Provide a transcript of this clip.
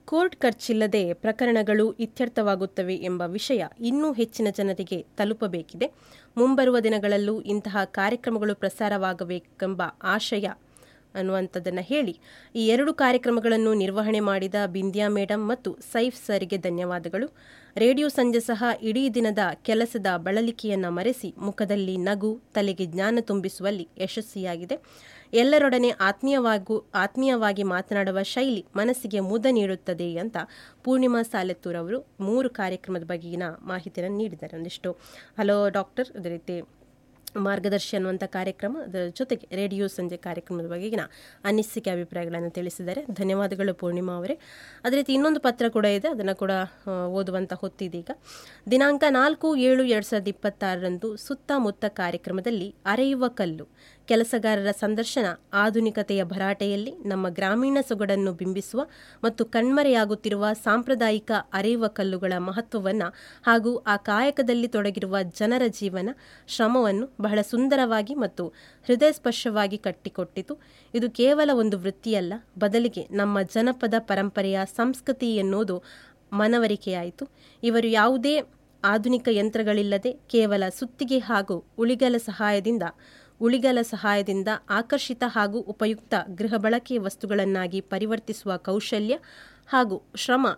court ಖರ್ಚಿಲ್ಲದೆ ಪ್ರಕರಣಗಳು ಇತ್ಯರ್ಥವಾಗುತ್ತವೆ ಎಂಬ ವಿಷಯ ಇನ್ನೂ ಹೆಚ್ಚಿನ ಜನರಿಗೆ ತಲುಪಬೇಕಿದೆ ಮುಂಬರುವ ದಿನಗಳಲ್ಲೂ ಇಂತಹ ಕಾರ್ಯಕ್ರಮಗಳು ಪ್ರಸಾರವಾಗಬೇಕೆಂಬ ಆಶಯ ಅನ್ನುವಂಥದ್ದನ್ನು ಹೇಳಿ ಈ ಎರಡು ಕಾರ್ಯಕ್ರಮಗಳನ್ನು ನಿರ್ವಹಣೆ ಮಾಡಿದ ಬಿಂದ್ಯಾ ಮೇಡಮ್ ಮತ್ತು ಸೈಫ್ ಸರ್ಗೆ ಧನ್ಯವಾದಗಳು ರೇಡಿಯೋ ಸಂಜೆ ಸಹ ಇಡೀ ದಿನದ ಕೆಲಸದ ಬಳಲಿಕೆಯನ್ನು ಮರೆಸಿ ಮುಖದಲ್ಲಿ ನಗು ತಲೆಗೆ ಜ್ಞಾನ ತುಂಬಿಸುವಲ್ಲಿ ಯಶಸ್ವಿಯಾಗಿದೆ ಎಲ್ಲರೊಡನೆ ಆತ್ಮೀಯವಾಗೂ ಆತ್ಮೀಯವಾಗಿ ಮಾತನಾಡುವ ಶೈಲಿ ಮನಸ್ಸಿಗೆ ಮುದ ನೀಡುತ್ತದೆ ಅಂತ ಪೂರ್ಣಿಮಾ ಸಾಲೆತ್ತೂರ್ ಅವರು ಮೂರು ಕಾರ್ಯಕ್ರಮದ ಬಗೆಗಿನ ಮಾಹಿತಿಯನ್ನು ನೀಡಿದ್ದಾರೆ ಒಂದಿಷ್ಟು ಹಲೋ ಡಾಕ್ಟರ್ ಅದೇ ರೀತಿ ಮಾರ್ಗದರ್ಶಿ ಅನ್ನುವಂಥ ಕಾರ್ಯಕ್ರಮ ಅದರ ಜೊತೆಗೆ ರೇಡಿಯೋ ಸಂಜೆ ಕಾರ್ಯಕ್ರಮದ ಬಗೆಗಿನ ಅನಿಸಿಕೆ ಅಭಿಪ್ರಾಯಗಳನ್ನು ತಿಳಿಸಿದ್ದಾರೆ ಧನ್ಯವಾದಗಳು ಪೂರ್ಣಿಮಾ ಅವರೇ ಅದೇ ರೀತಿ ಇನ್ನೊಂದು ಪತ್ರ ಕೂಡ ಇದೆ ಅದನ್ನು ಕೂಡ ಆ, ಓದುವಂಥ ಹೊತ್ತಿದೀಗ ದಿನಾಂಕ ನಾಲ್ಕು ಏಳು ಎರಡು ಸಾವಿರದ ಇಪ್ಪತ್ತಾರರಂದು ಸುತ್ತಮುತ್ತ ಕಾರ್ಯಕ್ರಮದಲ್ಲಿ ಅರೆಯುವ ಕಲ್ಲು ಕೆಲಸಗಾರರ ಸಂದರ್ಶನ ಆಧುನಿಕತೆಯ ಭರಾಟೆಯಲ್ಲಿ ನಮ್ಮ ಗ್ರಾಮೀಣ ಸೊಗಡನ್ನು ಬಿಂಬಿಸುವ ಮತ್ತು ಕಣ್ಮರೆಯಾಗುತ್ತಿರುವ ಸಾಂಪ್ರದಾಯಿಕ ಅರೆಯುವ ಕಲ್ಲುಗಳ ಮಹತ್ವವನ್ನು ಹಾಗೂ ಆ ಕಾಯಕದಲ್ಲಿ ತೊಡಗಿರುವ ಜನರ ಜೀವನ ಶ್ರಮವನ್ನು ಬಹಳ ಸುಂದರವಾಗಿ ಮತ್ತು ಹೃದಯಸ್ಪರ್ಶವಾಗಿ ಕಟ್ಟಿಕೊಟ್ಟಿತು ಇದು ಕೇವಲ ಒಂದು ವೃತ್ತಿಯಲ್ಲ ಬದಲಿಗೆ ನಮ್ಮ ಜನಪದ ಪರಂಪರೆಯ ಸಂಸ್ಕೃತಿ ಎನ್ನುವುದು ಮನವರಿಕೆಯಾಯಿತು ಇವರು ಯಾವುದೇ ಆಧುನಿಕ ಯಂತ್ರಗಳಿಲ್ಲದೆ ಕೇವಲ ಸುತ್ತಿಗೆ ಹಾಗೂ ಉಳಿಗಲ ಸಹಾಯದಿಂದ ಉಳಿಗಲ ಸಹಾಯದಿಂದ ಆಕರ್ಷಿತ ಹಾಗೂ ಉಪಯುಕ್ತ ಗೃಹ ಬಳಕೆಯ ವಸ್ತುಗಳನ್ನಾಗಿ ಪರಿವರ್ತಿಸುವ ಕೌಶಲ್ಯ ಹಾಗೂ ಶ್ರಮ